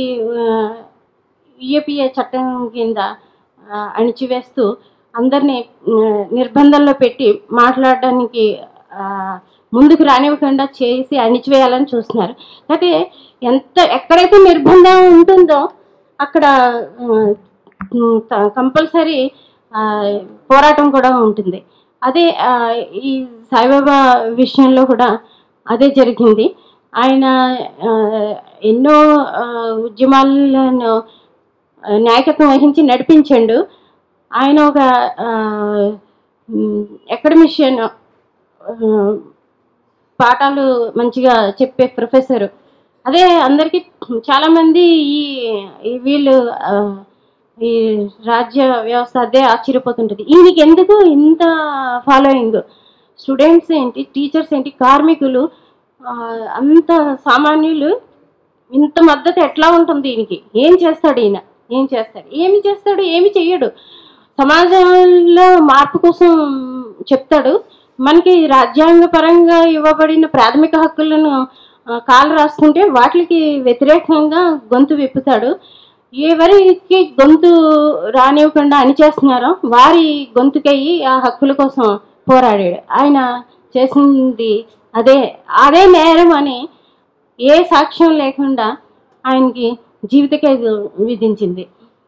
ఈఏపిఏ చట్టం కింద ఆ, అణిచివేస్తూ అందరినీ ఆ, నిర్బంధంలో పెట్టి మాట్లాడడానికి ఆ, ముందుకు రానివ్వకుండా చేసి అణిచివేయాలని చూస్తున్నారు అయితే ఎంత ఎక్కడైతే నిర్బంధం ఉంటుందో అక్కడ కంపల్సరీ పోరాటం కూడా ఉంటుంది అదే ఆ, ఈ సాయిబాబా విషయంలో కూడా అదే జరిగింది ఆయన ఆ, ఎన్నో ఆ, ఉద్యమాలను ఆ, నాయకత్వం వహించి నడిపించండు ఆయన ఒక అకాడమిషియన్ పాఠాలు మంచిగా చెప్పే ప్రొఫెసర్ అదే అందరికీ చాలామంది ఈ ఈ వీళ్ళు ఆ, ఈ రాజ్య వ్యవస్థ అదే ఆశ్చర్యపోతుంటుంది ఈయనకి ఎందుకు ఇంత ఫాలోయింగ్ స్టూడెంట్స్ ఏంటి టీచర్స్ ఏంటి కార్మికులు ఆ, అంత సామాన్యులు ఇంత మద్దతు ఎట్లా ఉంటుంది ఈయనకి ఏం చేస్తాడు ఈయన ఏం చేస్తాడు ఏమి చేస్తాడు ఏమి చెయ్యడు సమాజంలో మార్పు కోసం చెప్తాడు మనకి రాజ్యాంగ పరంగా ఇవ్వబడిన ప్రాథమిక హక్కులను ఆ, కాలు రాస్తుంటే వాటికి వ్యతిరేకంగా గొంతు విప్పుతాడు ఎవరికి గొంతు రానివ్వకుండా అణిచేస్తున్నారో వారి గొంతుకయ్యి ఆ హక్కుల కోసం పోరాడాడు ఆయన చేసింది అదే అదే నేరం అని ఏ సాక్ష్యం లేకుండా ఆయనకి జీవిత ఖైదు విధించింది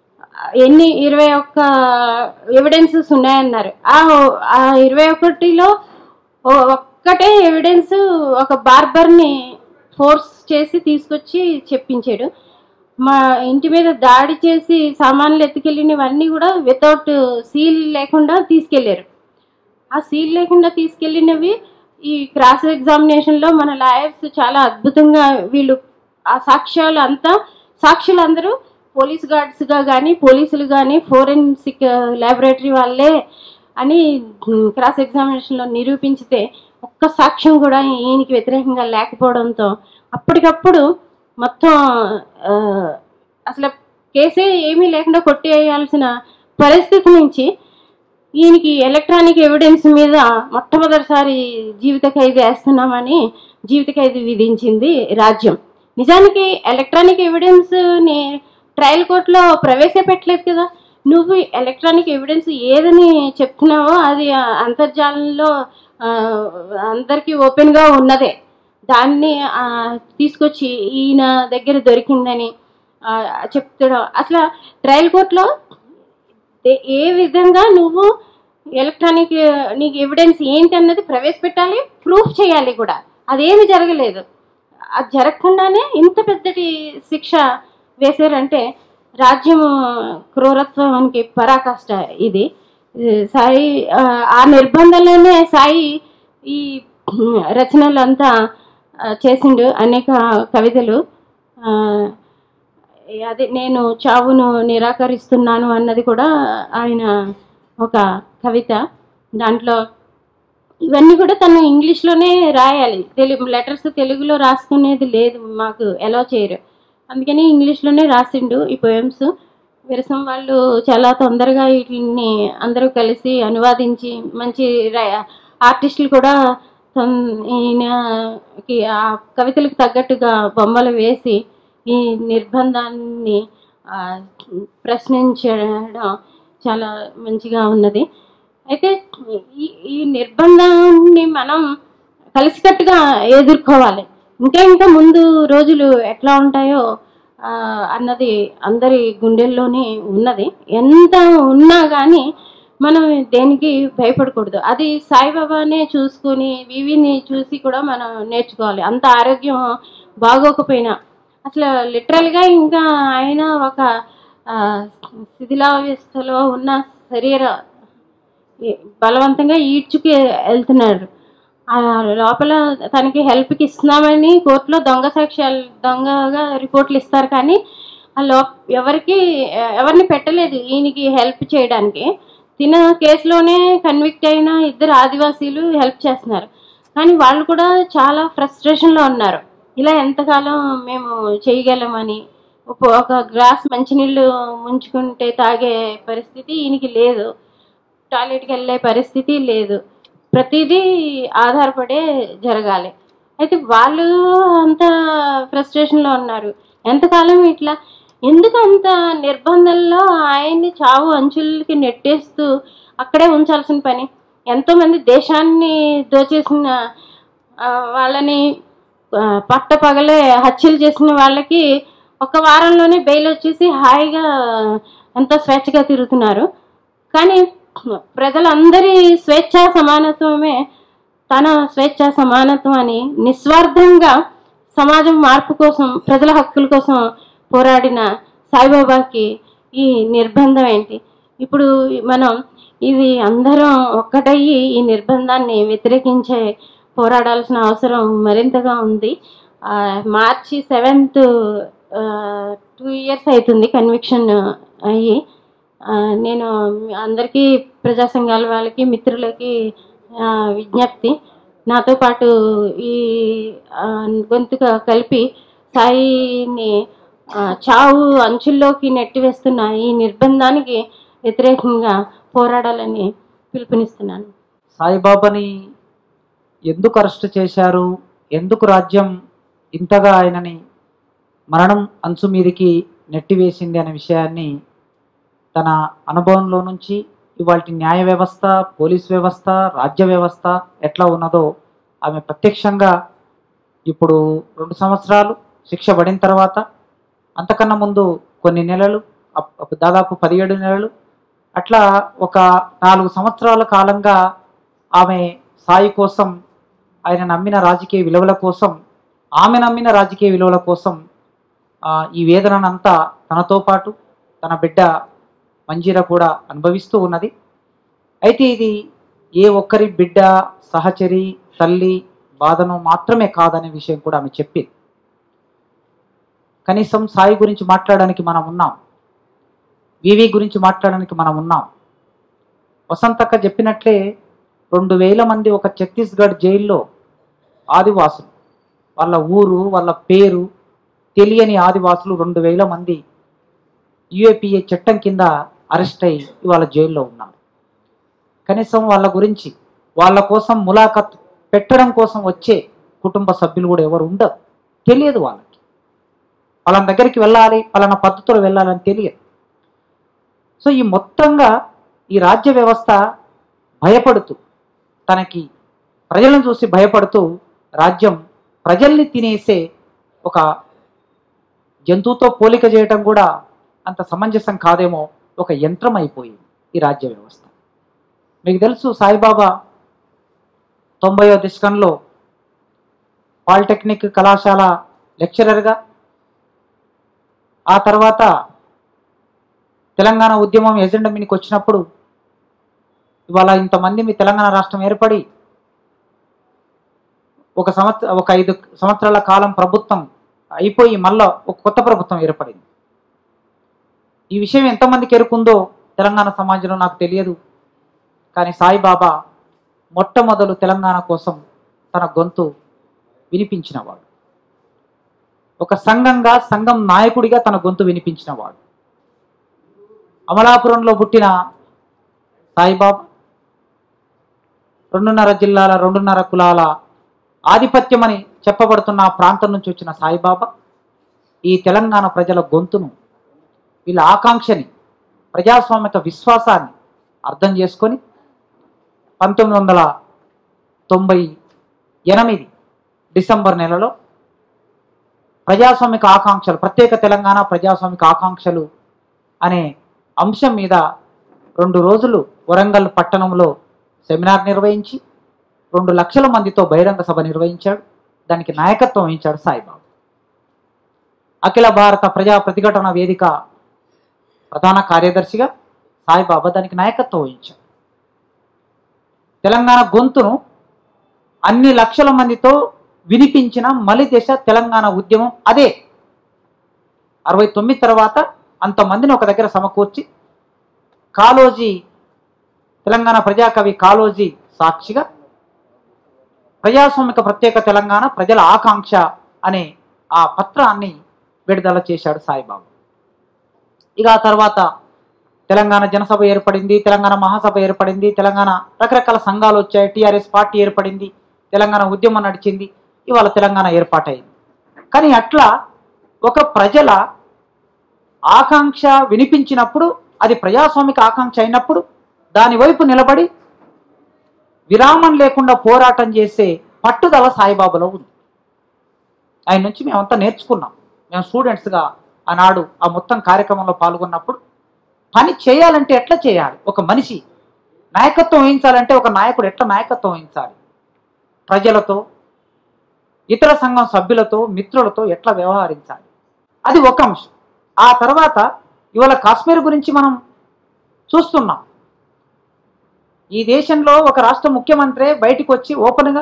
ఎన్ని ఇరవై ఒక్క ఎవిడెన్సెస్ ఉన్నాయన్నారు ఆ ఆ ఇరవై ఒకటిలో ఓ- ఒక్కటే ఎవిడెన్స్ ఒక బార్బర్ని ఫోర్స్ చేసి తీసుకొచ్చి చెప్పించాడు మా ఇంటి మీద దాడి చేసి సామాన్లు ఎత్తుకెళ్ళినవన్నీ కూడా వితౌట్ సీల్ లేకుండా తీసుకెళ్లారు ఆ సీల్ లేకుండా తీసుకెళ్ళినవి ఈ క్రాస్ ఎగ్జామినేషన్లో మన లాయర్స్ చాలా అద్భుతంగా వీళ్ళు ఆ సాక్ష్యాలు అంతా సాక్షులందరూ పోలీస్ గార్డ్స్గా కానీ పోలీసులు కానీ ఫోరెన్సిక్ ల్యాబొరేటరీ వాళ్ళే అని క్రాస్ ఎగ్జామినేషన్లో నిరూపించితే ఒక్క సాక్ష్యం కూడా ఈయనకి వ్యతిరేకంగా లేకపోవడంతో అప్పటికప్పుడు మొత్తం ఆ, అసలు కేసే ఏమీ లేకుండా కొట్టేయాల్సిన పరిస్థితి నుంచి ఈయనకి ఎలక్ట్రానిక్ ఎవిడెన్స్ మీద మొట్టమొదటిసారి జీవిత ఖైదు వేస్తున్నామని జీవిత ఖైదు విధించింది రాజ్యం నిజానికి ఎలక్ట్రానిక్ ఎవిడెన్స్ని ట్రయల్ కోర్టులో ప్రవేశపెట్టలేదు కదా నువ్వు ఎలక్ట్రానిక్ ఎవిడెన్స్ ఏదని చెప్తున్నావో అది ఆ అంతర్జాలంలో ఆ, అందరికీ ఓపెన్గా ఉన్నదే దాన్ని ఆ, తీసుకొచ్చి ఈయన దగ్గర దొరికిందని ఆ, చెప్తాడు అసలు ట్రయల్ కోర్టులో ఏ- ఏ విధంగా నువ్వు ఎలక్ట్రానిక్ నీకు ఎవిడెన్స్ ఏంటి అన్నది ప్రవేశపెట్టాలి ప్రూఫ్ చేయాలి కూడా అదేమి జరగలేదు అది జరగకుండానే ఇంత పెద్దటి శిక్ష వేశారంటే రాజ్యం క్రూరత్వానికి పరాకాష్ట ఇది ఇది సాయి ఆ, ఆ నిర్బంధంలోనే సాయి ఈ రచనలంతా ఆ, చేసిండు అనేక కవితలు ఆ, అదే నేను చావును నిరాకరిస్తున్నాను అన్నది కూడా ఆయన ఒక కవిత దాంట్లో ఇవన్నీ కూడా తను ఇంగ్లీష్లోనే రాయాలి తెలుగు లెటర్స్ తెలుగులో రాసుకునేది లేదు మాకు ఎలా చేయరు అందుకని ఇంగ్లీష్లోనే రాసిండు ఈ పోయమ్స్ విరసం వాళ్ళు చాలా తొందరగా వీటిని అందరూ కలిసి అనువాదించి మంచి ర- ఆర్టిస్టులు కూడా తొం- ఈయనకి ఆ కవితలకు తగ్గట్టుగా బొమ్మలు వేసి ఈ నిర్బంధాన్ని ఆ, ప్రశ్నించడం చాలా మంచిగా ఉన్నది అయితే ఈ ఈ నిర్బంధాన్ని మనం కలిసికట్టుగా ఎదుర్కోవాలి ఇంకా ఇంకా ముందు రోజులు ఎట్లా ఉంటాయో ఆ, అన్నది అందరి గుండెల్లోనే ఉన్నది ఎంత ఉన్నా కానీ మనం దేనికి భయపడకూడదు అది సాయిబాబానే చూసుకుని వివిని చూసి కూడా మనం నేర్చుకోవాలి అంత ఆరోగ్యం బాగోకపోయినా అసలు లిటరల్గా ఇంకా ఆయన ఒక ఆ, శిథిలావస్థలో ఉన్న శరీర ఈ- బలవంతంగా ఈడ్చుకు వెళ్తున్నాడు ఆ లోపల తనకి హెల్ప్కి ఇస్తున్నామని కోర్టులో దొంగ సాక్ష్యాలు దొంగగా రిపోర్ట్లు ఇస్తారు కానీ ఆ లో ఎవరికి ఎవరిని పెట్టలేదు ఈయనకి హెల్ప్ చేయడానికి తిన కేసులోనే కన్విక్ట్ అయిన ఇద్దరు ఆదివాసీలు హెల్ప్ చేస్తున్నారు కానీ వాళ్ళు కూడా చాలా ఫ్రస్ట్రేషన్లో ఉన్నారు ఇలా ఎంతకాలం మేము చేయగలమని ఒక ఒక గ్లాస్ మంచినీళ్ళు ముంచుకుంటే తాగే పరిస్థితి ఈయనకి లేదు టాయిలెట్కి వెళ్ళే పరిస్థితి లేదు ప్రతిదీ ఆధారపడే జరగాలి అయితే వాళ్ళు అంత ఫ్రస్ట్రేషన్లో ఉన్నారు ఎంతకాలం ఇట్లా ఎందుకు అంత నిర్బంధంలో ఆయన్ని చావు అంచులకి నెట్టేస్తూ అక్కడే ఉంచాల్సిన పని ఎంతోమంది దేశాన్ని దోచేసిన ఆ, వాళ్ళని ఆ, పట్ట పగలే హత్యలు చేసిన వాళ్ళకి ఒక వారంలోనే బెయిల్ వచ్చేసి హాయిగా ఎంతో స్వేచ్ఛగా తిరుగుతున్నారు కానీ ప్రజలందరి స్వేచ్ఛ సమానత్వమే తన స్వేచ్ఛ సమానత్వం అని నిస్వార్థంగా సమాజం మార్పు కోసం ప్రజల హక్కుల కోసం పోరాడిన సాయిబాబాకి ఈ నిర్బంధం ఏంటి ఇప్పుడు మనం ఇది అందరం ఒక్కటయ్యి ఈ నిర్బంధాన్ని వ్యతిరేకించే పోరాడాల్సిన అవసరం మరింతగా ఉంది ఆ, మార్చి సెవెంత్ టూ ఇయర్స్ అవుతుంది కన్విక్షన్ అయ్యి ఆ, నేను అందరికీ ప్రజా సంఘాల వాళ్ళకి మిత్రులకి ఆ, విజ్ఞప్తి నాతో పాటు ఈ ఆ, గొంతుగా కలిపి సాయిని ఆ, చావు అంచుల్లోకి నెట్టివేస్తున్న ఈ నిర్బంధానికి వ్యతిరేకంగా పోరాడాలని పిలుపునిస్తున్నాను సాయిబాబాని ఎందుకు అరెస్ట్ చేశారు ఎందుకు రాజ్యం ఇంతగా ఆయనని మరణం అంచు మీదికి నెట్టివేసింది అనే విషయాన్ని తన అనుభవంలో నుంచి ఇవాళ న్యాయ వ్యవస్థ పోలీస్ వ్యవస్థ రాజ్య వ్యవస్థ ఎట్లా ఉన్నదో ఆమె ప్రత్యక్షంగా ఇప్పుడు రెండు సంవత్సరాలు శిక్ష పడిన తర్వాత అంతకన్నా ముందు కొన్ని నెలలు అప్- అప్ దాదాపు పదిహేడు నెలలు అట్లా ఒక నాలుగు సంవత్సరాల కాలంగా ఆమె సాయి కోసం ఆయన నమ్మిన రాజకీయ విలువల కోసం ఆమె నమ్మిన రాజకీయ విలువల కోసం ఆ, ఈ వేదననంతా తనతో పాటు తన బిడ్డ మంజీర కూడా అనుభవిస్తూ ఉన్నది అయితే ఇది ఏ ఒక్కరి బిడ్డ సహచరి తల్లి బాధను మాత్రమే కాదనే విషయం కూడా ఆమె చెప్పింది కనీసం సాయి గురించి మాట్లాడడానికి మనం ఉన్నాం వివి గురించి మాట్లాడడానికి మనం ఉన్నాం వసంతక్క చెప్పినట్లే రెండు వేల మంది ఒక ఛత్తీస్గఢ్ జైల్లో ఆదివాసులు వాళ్ళ ఊరు వాళ్ళ పేరు తెలియని ఆదివాసులు రెండు వేల మంది యుఏపిఏ చట్టం కింద అరెస్ట్ అయ్యి ఇవాళ జైల్లో ఉన్నారు కనీసం వాళ్ళ గురించి వాళ్ళ కోసం ములాఖత్ పెట్టడం కోసం వచ్చే కుటుంబ సభ్యులు కూడా ఎవరు ఉండరు తెలియదు వాళ్ళకి వాళ్ళ దగ్గరికి వెళ్ళాలి పలానా పద్ధతిలో వెళ్ళాలని తెలియదు సో ఈ మొత్తంగా ఈ రాజ్య వ్యవస్థ భయపడుతూ తనకి ప్రజలను చూసి భయపడుతూ రాజ్యం ప్రజల్ని తినేసే ఒక జంతువుతో పోలిక చేయటం కూడా అంత సమంజసం కాదేమో ఒక యంత్రం అయిపోయింది ఈ రాజ్య వ్యవస్థ మీకు తెలుసు సాయిబాబా తొంభైవ దశకంలో పాలిటెక్నిక్ కళాశాల లెక్చరర్గా ఆ తర్వాత తెలంగాణ ఉద్యమం ఎజెండా మీదకి వచ్చినప్పుడు ఇవాళ ఇంతమంది మీ తెలంగాణ రాష్ట్రం ఏర్పడి ఒక సంవత్సర ఒక ఐదు సంవత్సరాల కాలం ప్రభుత్వం అయిపోయి మళ్ళా ఒక కొత్త ప్రభుత్వం ఏర్పడింది ఈ విషయం ఎంతమందికి ఎరుకుందో తెలంగాణ సమాజంలో నాకు తెలియదు కానీ సాయిబాబా మొట్టమొదలు తెలంగాణ కోసం తన గొంతు వినిపించినవాడు ఒక సంఘంగా సంఘం నాయకుడిగా తన గొంతు వినిపించినవాడు అమలాపురంలో పుట్టిన సాయిబాబా రెండున్నర జిల్లాల రెండున్నర కులాల ఆధిపత్యం అని చెప్పబడుతున్న ఆ ప్రాంతం నుంచి వచ్చిన సాయిబాబా ఈ తెలంగాణ ప్రజల గొంతును వీళ్ళ ఆకాంక్షని ప్రజాస్వామిక విశ్వాసాన్ని అర్థం చేసుకొని పంతొమ్మిది వందల తొంభై ఎనిమిది డిసెంబర్ నెలలో ప్రజాస్వామిక ఆకాంక్షలు ప్రత్యేక తెలంగాణ ప్రజాస్వామిక ఆకాంక్షలు అనే అంశం మీద రెండు రోజులు వరంగల్ పట్టణంలో సెమినార్ నిర్వహించి రెండు లక్షల మందితో బహిరంగ సభ నిర్వహించాడు దానికి నాయకత్వం వహించాడు సాయిబాబా అఖిల భారత ప్రజా ప్రతిఘటన వేదిక ప్రధాన కార్యదర్శిగా సాయిబాబా దానికి నాయకత్వం వహించాడు తెలంగాణ గొంతును అన్ని లక్షల మందితో వినిపించిన మలి దశ తెలంగాణ ఉద్యమం అదే అరవై తొమ్మిది తర్వాత అంతమందిని ఒక దగ్గర సమకూర్చి కాలోజీ తెలంగాణ ప్రజాకవి కాలోజీ సాక్షిగా ప్రజాస్వామిక ప్రత్యేక తెలంగాణ ప్రజల ఆకాంక్ష అనే ఆ పత్రాన్ని విడుదల చేశాడు సాయిబాబు ఇక ఆ తర్వాత తెలంగాణ జనసభ ఏర్పడింది తెలంగాణ మహాసభ ఏర్పడింది తెలంగాణ రకరకాల సంఘాలు వచ్చాయి టీఆర్ఎస్ పార్టీ ఏర్పడింది తెలంగాణ ఉద్యమం నడిచింది ఇవాళ తెలంగాణ ఏర్పాటైంది కానీ అట్లా ఒక ప్రజల ఆకాంక్ష వినిపించినప్పుడు అది ప్రజాస్వామిక ఆకాంక్ష అయినప్పుడు దాని వైపు నిలబడి విరామం లేకుండా పోరాటం చేసే పట్టుదల సాయిబాబాలో ఉంది ఆయన నుంచి మేమంతా నేర్చుకున్నాం మేము స్టూడెంట్స్గా ఆనాడు ఆ మొత్తం కార్యక్రమంలో పాల్గొన్నప్పుడు పని చేయాలంటే ఎట్లా చేయాలి ఒక మనిషి నాయకత్వం వహించాలంటే ఒక నాయకుడు ఎట్లా నాయకత్వం వహించాలి ప్రజలతో ఇతర సంఘం సభ్యులతో మిత్రులతో ఎట్లా వ్యవహరించాలి అది ఒక అంశం ఆ తర్వాత ఇవాళ కాశ్మీర్ గురించి మనం చూస్తున్నాం ఈ దేశంలో ఒక రాష్ట్ర ముఖ్యమంత్రి బయటికి వచ్చి ఓపెన్గా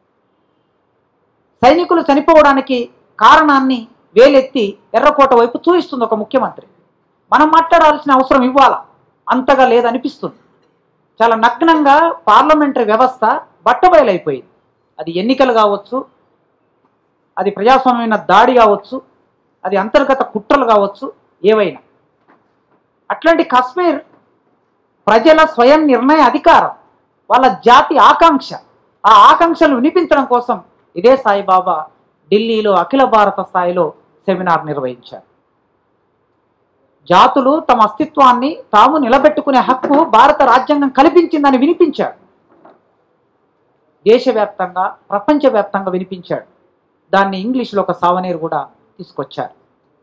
సైనికులు చనిపోవడానికి కారణాన్ని వేలెత్తి ఎర్రకోట వైపు చూపిస్తుంది ఒక ముఖ్యమంత్రి మనం మాట్లాడాల్సిన అవసరం ఇవ్వాలా అంతగా లేదనిపిస్తుంది చాలా నగ్నంగా పార్లమెంటరీ వ్యవస్థ బట్టబయలైపోయింది అది ఎన్నికలు కావచ్చు అది ప్రజాస్వామ్యమైన దాడి కావచ్చు అది అంతర్గత కుట్రలు కావచ్చు ఏవైనా అట్లాంటి కశ్మీర్ ప్రజల స్వయం నిర్ణయ అధికారం వాళ్ళ జాతి ఆకాంక్ష ఆ ఆకాంక్షలు వినిపించడం కోసం ఇదే సాయిబాబా ఢిల్లీలో అఖిల భారత స్థాయిలో సెమినార్ నిర్వహించారు జాతులు తమ అస్తిత్వాన్ని తాము నిలబెట్టుకునే హక్కు భారత రాజ్యాంగం కల్పించిందని వినిపించాడు దేశవ్యాప్తంగా ప్రపంచవ్యాప్తంగా వినిపించాడు దాన్ని ఇంగ్లీష్లో ఒక సావనీరు కూడా తీసుకొచ్చారు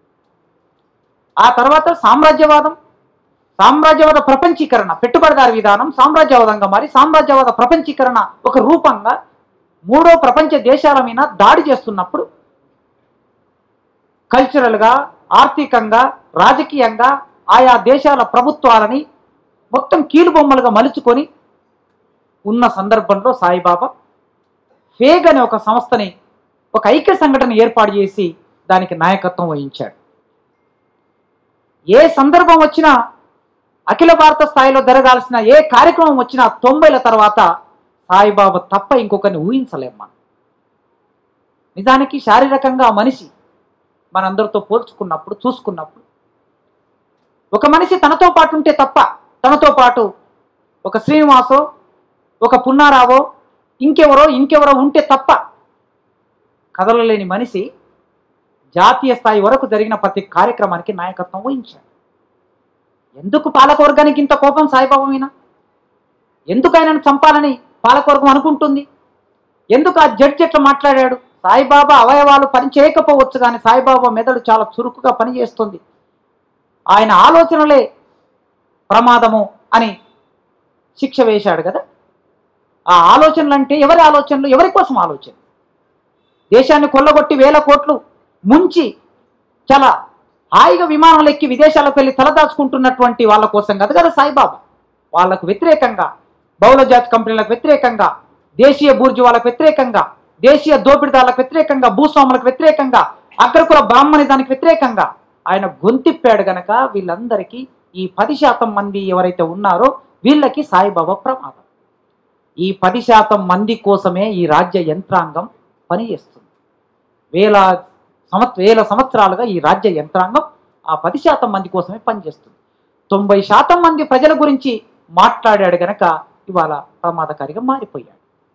ఆ తర్వాత సామ్రాజ్యవాదం సామ్రాజ్యవాద ప్రపంచీకరణ పెట్టుబడిదారి విధానం సామ్రాజ్యవాదంగా మారి సామ్రాజ్యవాద ప్రపంచీకరణ ఒక రూపంగా మూడో ప్రపంచ దేశాల మీద దాడి చేస్తున్నప్పుడు కల్చరల్గా ఆర్థికంగా రాజకీయంగా ఆయా దేశాల ప్రభుత్వాలని మొత్తం కీలుబొమ్మలుగా మలుచుకొని ఉన్న సందర్భంలో సాయిబాబా ఫేగ్ అనే ఒక సంస్థని ఒక ఐక్య సంఘటన ఏర్పాటు చేసి దానికి నాయకత్వం వహించాడు ఏ సందర్భం వచ్చినా అఖిల భారత స్థాయిలో జరగాల్సిన ఏ కార్యక్రమం వచ్చినా తొంభైల తర్వాత సాయిబాబా తప్ప ఇంకొకరిని ఊహించలేం మనం నిజానికి శారీరకంగా ఆ మనిషి మనందరితో పోల్చుకున్నప్పుడు చూసుకున్నప్పుడు ఒక మనిషి తనతో పాటు ఉంటే తప్ప తనతో పాటు ఒక శ్రీనివాసో ఒక పున్నారావో ఇంకెవరో ఇంకెవరో ఉంటే తప్ప కదలలేని మనిషి జాతీయ స్థాయి వరకు జరిగిన ప్రతి కార్యక్రమానికి నాయకత్వం వహించాడు ఎందుకు పాలకవర్గానికి ఇంత కోపం సాయిబాబా మీద ఎందుకు ఆయనను చంపాలని పాలకవర్గం అనుకుంటుంది ఎందుకు ఆ జడ్జి ఎట్లా మాట్లాడాడు సాయిబాబా అవయవాలు పని చేయకపోవచ్చు కానీ సాయిబాబా మెదడు చాలా చురుకుగా పనిచేస్తుంది ఆయన ఆలోచనలే ప్రమాదము అని శిక్ష వేశాడు కదా ఆ ఆలోచనలు అంటే ఎవరి ఆలోచనలు ఎవరి కోసం ఆలోచన దేశాన్ని కొల్లగొట్టి వేల కోట్లు ముంచి చాలా హాయిగా విమానాలు ఎక్కి విదేశాలకు వెళ్ళి తలదాచుకుంటున్నటువంటి వాళ్ళ కోసం కదా కదా సాయిబాబా వాళ్ళకు వ్యతిరేకంగా బహుళ జాతి కంపెనీలకు వ్యతిరేకంగా దేశీయ బూర్జువాలకు వ్యతిరేకంగా దేశీయ దోపిడిదారులకు వ్యతిరేకంగా భూస్వాములకు వ్యతిరేకంగా అగ్రకుల బ్రాహ్మణిదానికి వ్యతిరేకంగా ఆయన గొంతిప్పాడు గనక వీళ్ళందరికీ ఈ పది శాతం మంది ఎవరైతే ఉన్నారో వీళ్ళకి సాయిబాబా ప్రమాదం ఈ పది శాతం మంది కోసమే ఈ రాజ్య యంత్రాంగం పనిచేస్తుంది వేల సంవత్ వేల సంవత్సరాలుగా ఈ రాజ్య యంత్రాంగం ఆ పది శాతం మంది కోసమే పనిచేస్తుంది తొంభై శాతం మంది ప్రజల గురించి మాట్లాడాడు గనక ఇవాళ ప్రమాదకారిగా మారిపోయాడు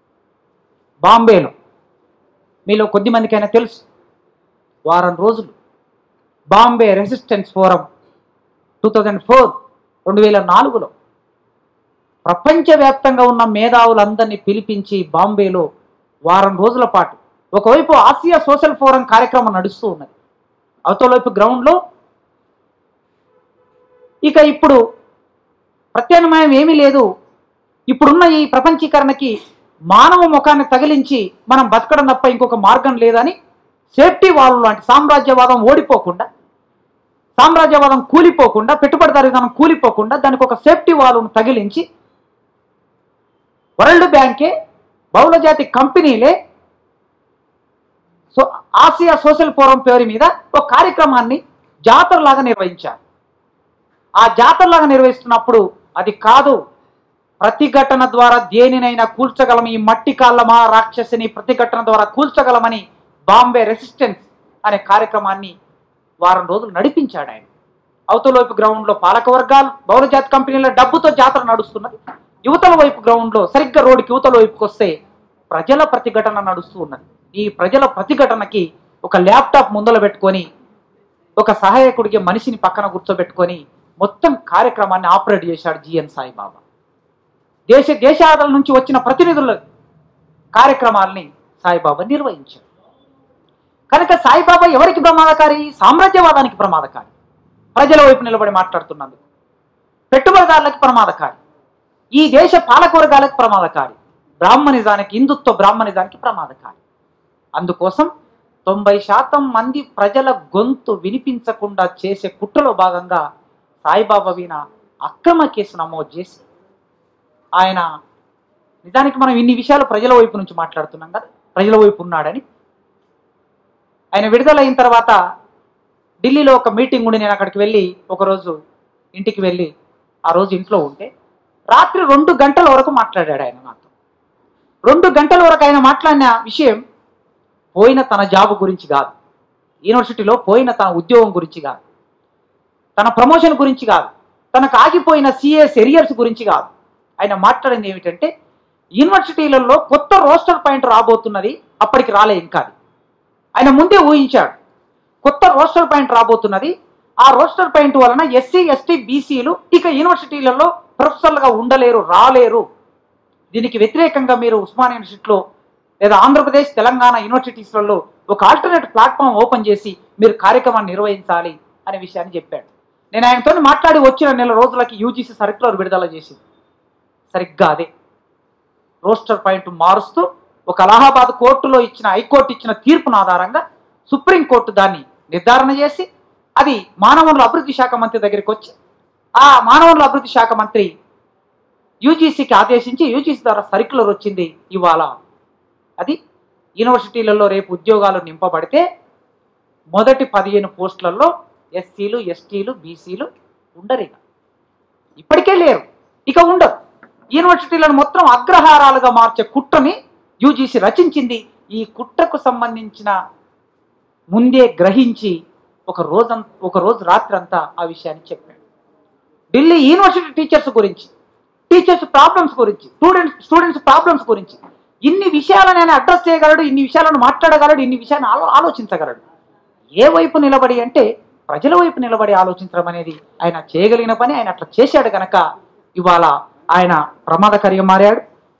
బాంబేలో మీలో కొద్ది మందికైనా తెలుసు వారం రోజులు Bombay resistance forum two thousand four రెండు వేల నాలుగులో ప్రపంచవ్యాప్తంగా ఉన్న మేధావులందరినీ పిలిపించి బాంబేలో వారం రోజుల పాటు ఒకవైపు ఆసియా సోషల్ ఫోరం కార్యక్రమం నడుస్తూ ఉన్నది అవతలవైపు గ్రౌండ్లో ఇక ఇప్పుడు ప్రత్యామ్నాయం ఏమీ లేదు ఇప్పుడున్న ఈ ప్రపంచీకరణకి మానవ ముఖాన్ని తగిలించి మనం బతకడం తప్ప ఇంకొక మార్గం లేదని సేఫ్టీ వాల్ లాంటి సామ్రాజ్యవాదం ఓడిపోకుండా సామ్రాజ్యవాదం కూలిపోకుండా పెట్టుబడిదారి విధానం కూలిపోకుండా దానికి ఒక సేఫ్టీ వాల్ను తగిలించి వరల్డ్ బ్యాంకే బహుళజాతి కంపెనీలే సో ఆసియా సోషల్ ఫోరం పేరు మీద ఒక కార్యక్రమాన్ని జాతరలాగా నిర్వహించారు ఆ జాతరలాగా నిర్వహిస్తున్నప్పుడు అది కాదు ప్రతిఘటన ద్వారా దేనినైనా కూల్చగలం ఈ మట్టి కాళ్ళ మా రాక్షసిని ప్రతిఘటన ద్వారా కూల్చగలమని బాంబే రెసిస్టెన్స్ అనే కార్యక్రమాన్ని వారం రోజులు నడిపించాడు ఆయన అవతల వైపు గ్రౌండ్లో పాలక వర్గాలు బహుళజాతి కంపెనీల డబ్బుతో జాతర నడుస్తున్నది యువతల వైపు గ్రౌండ్లో సరిగ్గా రోడ్డుకి యువతల వైపుకి వస్తే ప్రజల ప్రతిఘటన నడుస్తూ ఉన్నది ఈ ప్రజల ప్రతిఘటనకి ఒక ల్యాప్టాప్ ముందర పెట్టుకొని ఒక సహాయకుడికి మనిషిని పక్కన కూర్చోబెట్టుకొని మొత్తం కార్యక్రమాన్ని ఆపరేట్ చేశాడు జిఎన్ సాయిబాబా దేశ దేశాల నుంచి వచ్చిన ప్రతినిధుల కార్యక్రమాల్ని సాయిబాబా నిర్వహించాడు కనుక సాయిబాబా ఎవరికి ప్రమాదకారి సామ్రాజ్యవాదానికి ప్రమాదకారి ప్రజల వైపు నిలబడి మాట్లాడుతున్నందుకు పెట్టుబడిదారులకు ప్రమాదకారి ఈ దేశ పాలకవర్గాలకు ప్రమాదకారి బ్రాహ్మణిజానికి హిందుత్వ బ్రాహ్మణిజానికి ప్రమాదకారి అందుకోసం తొంభై శాతం మంది ప్రజల గొంతు వినిపించకుండా చేసే కుట్రలో భాగంగా సాయిబాబా వీణ అక్రమ కేసు నమోదు చేసి ఆయన నిజానికి మనం ఇన్ని విషయాలు ప్రజల వైపు నుంచి మాట్లాడుతున్నాం కదా ప్రజల వైపు ఉన్నాడని ఆయన విడుదలైన తర్వాత ఢిల్లీలో ఒక మీటింగ్ ఉండి నేను అక్కడికి వెళ్ళి ఒకరోజు ఇంటికి వెళ్ళి ఆ రోజు ఇంట్లో ఉంటే రాత్రి రెండు గంటల వరకు మాట్లాడాడు ఆయన నాతో రెండు గంటల వరకు ఆయన మాట్లాడిన విషయం పోయిన తన జాబ్ గురించి కాదు యూనివర్సిటీలో పోయిన తన ఉద్యోగం గురించి కాదు తన ప్రమోషన్ గురించి కాదు తనకు ఆగిపోయిన సిఎస్ ఎరియర్స్ గురించి కాదు ఆయన మాట్లాడింది ఏమిటంటే యూనివర్సిటీలలో కొత్త రోస్టర్ పాయింట్ రాబోతున్నది అప్పటికి రాలే ఇంకా అది. ఆయన ముందే ఊహించాడు కొత్త రోస్టర్ పాయింట్ రాబోతున్నది ఆ రోస్టర్ పాయింట్ వలన ఎస్సీ ఎస్టీ బీసీలు ఇక యూనివర్సిటీలలో ప్రొఫెసర్లుగా ఉండలేరు రాలేరు దీనికి వ్యతిరేకంగా మీరు ఉస్మాన్ యూనివర్సిటీలో లేదా ఆంధ్రప్రదేశ్ తెలంగాణ యూనివర్సిటీస్లలో ఒక ఆల్టర్నేట్ ప్లాట్ఫామ్ ఓపెన్ చేసి మీరు కార్యక్రమాన్ని నిర్వహించాలి అనే విషయాన్ని చెప్పాడు నేను ఆయనతో మాట్లాడి వచ్చిన నెల రోజులకి యూజీసీ సర్క్యులర్ విడుదల చేసింది సరిగ్గా అదే రోస్టర్ పాయింట్ మారుస్తూ ఒక అలహాబాద్ కోర్టులో ఇచ్చిన హైకోర్టు ఇచ్చిన తీర్పును ఆధారంగా సుప్రీంకోర్టు దాన్ని నిర్ధారణ చేసి అది మానవ వనరుల అభివృద్ధి శాఖ మంత్రి దగ్గరికి వచ్చి ఆ మానవ వనరుల అభివృద్ధి శాఖ మంత్రి యూజీసీకి ఆదేశించి యూజీసీ ద్వారా సర్క్యులర్ వచ్చింది ఇవాళ అది యూనివర్సిటీలలో రేపు ఉద్యోగాలు నింపబడితే మొదటి పదిహేను పోస్టులలో ఎస్సీలు ఎస్టీలు బీసీలు ఉండరు ఇక ఇప్పటికే లేరు ఇక ఉండరు యూనివర్సిటీలను మొత్తం అగ్రహారాలుగా మార్చే కుట్రని యూజీసీ రచించింది ఈ కుట్రకు సంబంధించిన ముందే గ్రహించి ఒక రోజం ఒక రోజు రాత్రి అంతా ఆ విషయాన్ని చెప్పాడు ఢిల్లీ యూనివర్సిటీ టీచర్స్ గురించి టీచర్స్ ప్రాబ్లమ్స్ గురించి స్టూడెంట్స్ స్టూడెంట్స్ ప్రాబ్లమ్స్ గురించి ఇన్ని విషయాలను ఆయన అడ్రస్ చేయగలడు ఇన్ని విషయాలను మాట్లాడగలడు ఇన్ని విషయాన్ని ఆలో ఆలోచించగలడు ఏ వైపు నిలబడి అంటే ప్రజల వైపు నిలబడి ఆలోచించడం అనేది ఆయన చేయగలిగిన పని ఆయన అట్లా చేశాడు కనుక ఇవాళ ఆయన ప్రమాదకరంగా మారాడు